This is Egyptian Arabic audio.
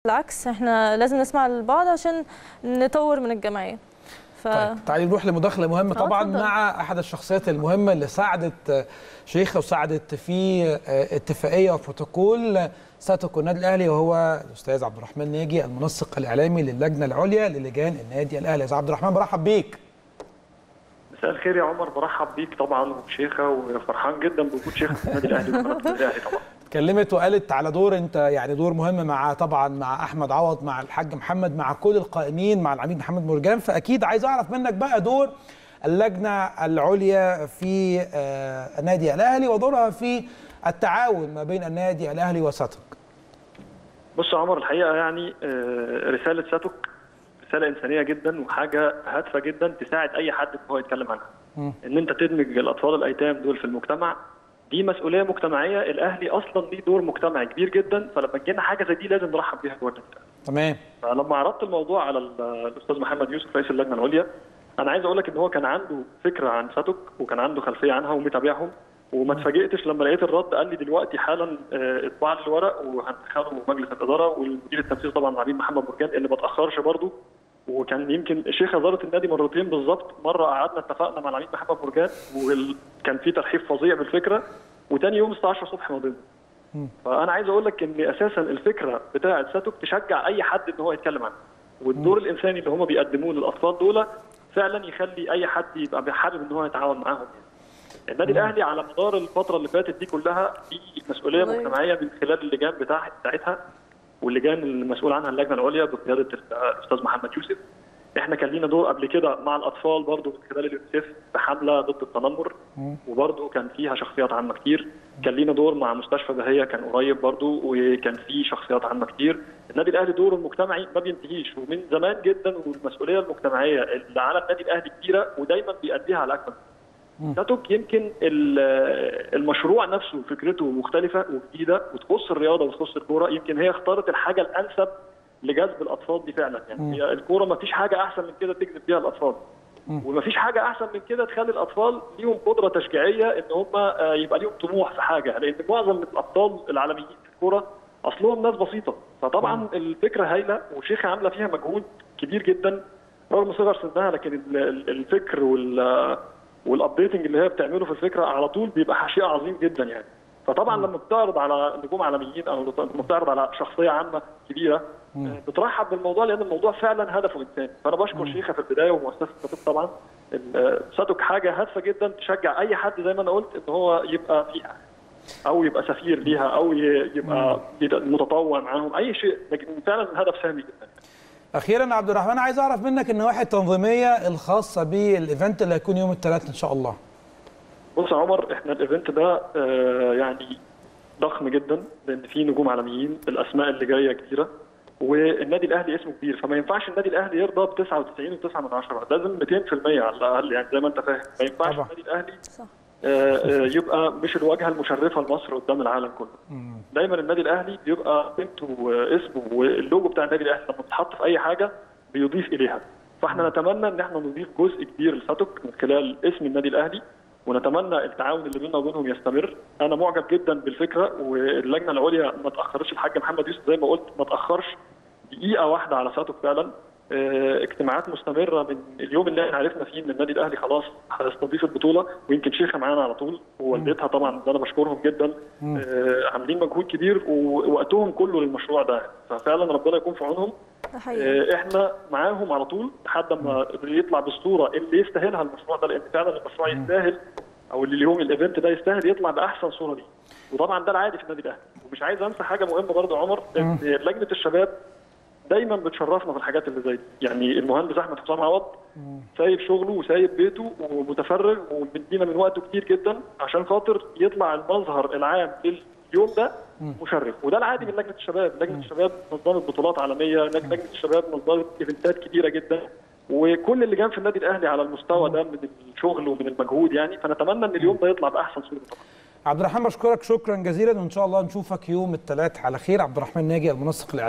بالعكس احنا لازم نسمع لبعض عشان نطور من الجمعيه ف... طيب تعالي نروح لمداخله مهمه آه، طبعا اتفضل. مع احد الشخصيات المهمه اللي ساعدت آه، شيخه وساعدت في آه، اتفاقيه وبروتوكول ساتوكو النادي الاهلي وهو الاستاذ عبد الرحمن ناجي المنسق الاعلامي للجنه العليا للجان النادي الاهلي يا أستاذ عبد الرحمن برحب بيك مساء الخير يا عمر برحب بيك طبعا وبشيخه وفرحان جدا بوجود شيخه في النادي الاهلي وقناه النادي الاهلي طبعا اتكلمت وقالت على دور انت يعني دور مهم مع طبعا مع احمد عوض مع الحاج محمد مع كل القائمين مع العميد محمد مرجان فاكيد عايز اعرف منك بقى دور اللجنه العليا في آه، النادي الاهلي ودورها في التعاون ما بين النادي الاهلي وساتك بص يا عمر الحقيقه يعني آه، رساله ساتوك رساله انسانيه جدا وحاجه هادفه جدا تساعد اي حد ان هو يتكلم عنها ان انت تدمج الاطفال الايتام دول في المجتمع دي مسؤوليه مجتمعيه الاهلي اصلا ليه دور مجتمعي كبير جدا فلما تجينا حاجه زي دي لازم نرحب بيها جوه النادي الأهلي. تمام فلما عرضت الموضوع على ال- الاستاذ محمد يوسف رئيس اللجنه العليا انا عايز اقول لك ان هو كان عنده فكره عن ساتوك وكان عنده خلفيه عنها ومتابعهم وما اتفاجئتش لما لقيت الرد قال لي دلوقتي حالا آه، اطبع لي الورق وهندخله مجلس الاداره والمدير التنفيذي طبعا العميد محمد بركان اللي ما اتاخرش برضه وكان يمكن شيخ اداره النادي مرتين بالظبط مره قعدنا اتفقنا مع العميد محمد بركان وكان في ترحيب فظيع بالفكره وتاني يوم الساعه 10 الصبح مضينا فانا عايز اقول لك ان اساسا الفكره بتاعه ساتوك تشجع اي حد ان هو يتكلم عنها والدور الانساني اللي هم بيقدموه للاطفال دول فعلا يخلي اي حد يبقى حابب ان هو يتعاون معاهم النادي الاهلي على مدار الفتره اللي فاتت دي كلها في مسؤوليه والله. مجتمعيه من خلال اللجان بتاع بتاعتها واللجان المسؤول عنها اللجنه العليا بقياده الاستاذ محمد يوسف احنا كان لينا دور قبل كده مع الاطفال برضو من خلال اليونيسيف في حمله ضد التنمر وبرضو كان فيها شخصيات عامه كتير كان لينا دور مع مستشفى بهيه كان قريب برضو وكان في شخصيات عامه كتير النادي الاهلي دوره المجتمعي ما بينتهيش ومن زمان جدا والمسؤوليه المجتمعيه اللي على النادي الاهلي كبيره ودايما بيأديها على اكمل ساتوك يمكن ال- المشروع نفسه فكرته مختلفه وجديده وتخص الرياضه وتخص الكوره يمكن هي اختارت الحاجه الانسب لجذب الاطفال دي فعلا يعني هي الكوره ما فيش حاجه احسن من كده تجذب بيها الاطفال وما فيش حاجه احسن من كده تخلي الاطفال ليهم قدره تشجيعيه ان هم آه، يبقى ليهم طموح في حاجه لان معظم الابطال العالميين في الكوره اصلهم ناس بسيطه فطبعا الفكره هايله وشيخه عامله فيها مجهود كبير جدا رغم صغر سنها لكن ال- ال- الفكر وال والابديتنج اللي هي بتعمله في الفكره على طول بيبقى شيء عظيم جدا يعني فطبعا لما بتعرض على نجوم عالميين او لما بتعرض على شخصيه عامه كبيره آه، بترحب بالموضوع لان الموضوع فعلا هدفه انساني فانا بشكر شيخه في البدايه ومؤسسه ساتوك طبعا ال- ساتوك حاجه هادفه جدا تشجع اي حد زي ما انا قلت ان هو يبقى فيها او يبقى سفير ليها او ي- يبقى متطوع معاهم اي شيء لكن فعلا الهدف سامي جدا اخيرا يا عبد الرحمن عايز اعرف منك النواحي التنظيميه الخاصه بالايفنت اللي هيكون يوم الثلاث ان شاء الله بص يا عمر احنا الايفنت ده آه، يعني ضخم جدا لان فيه نجوم عالميين الاسماء اللي جايه كتيره والنادي الاهلي اسمه كبير فما ينفعش النادي الاهلي يرضى ب 99.9 من عشرة لازم 200% على الاقل يعني زي ما انت فاهم ما ينفعش طبعا. النادي الاهلي صح آه، آه، يبقى مش الواجهه المشرفه لمصر قدام العالم كله دايما النادي الاهلي بيبقى قيمته واسمه واللوجو بتاع النادي الاهلي لما بيتحط في اي حاجه بيضيف اليها فاحنا نتمنى ان احنا نضيف جزء كبير لساتوك من خلال اسم النادي الاهلي ونتمنى التعاون اللي بيننا وبينهم يستمر انا معجب جدا بالفكره واللجنه العليا ما تاخرتش الحاج محمد يوسف زي ما قلت ما تاخرش دقيقه واحده على ساتوك فعلا آه، اجتماعات مستمره من اليوم اللي احنا عرفنا فيه ان النادي الاهلي خلاص هيستضيف البطوله ويمكن شيخه معانا على طول ووالدتها طبعا ده انا بشكرهم جدا آه، عاملين مجهود كبير ووقتهم كله للمشروع ده ففعلا ربنا يكون في عونهم ده حقيقي آه، احنا معاهم على طول لحد ما يطلع بالصوره اللي يستاهلها المشروع ده لان فعلا المشروع يستاهل او اللي اليوم الايفنت ده يستاهل يطلع باحسن صوره ليه وطبعا ده العادي في النادي الاهلي ومش عايز انسى حاجه مهمه برضه يا عمر ان لجنه الشباب دايما بتشرفنا في الحاجات اللي زي دي يعني المهندس احمد حسام عوض سايب شغله وسايب بيته ومتفرغ ومدينا من وقته كتير جدا عشان خاطر يطلع المظهر العام لليوم ده مشرف وده العادي من لجنه الشباب لجنه الشباب نظمت بطولات عالميه لج- لجنه الشباب نظمت ايفنتات كبيره جدا وكل اللي جان في النادي الاهلي على المستوى ده من الشغل ومن المجهود يعني فنتمنى ان اليوم ده يطلع باحسن صوره طبعا عبد الرحمن بشكرك شكرا جزيلا وان شاء الله نشوفك يوم الثلاث على خير عبد الرحمن ناجي المنسق الاعلامي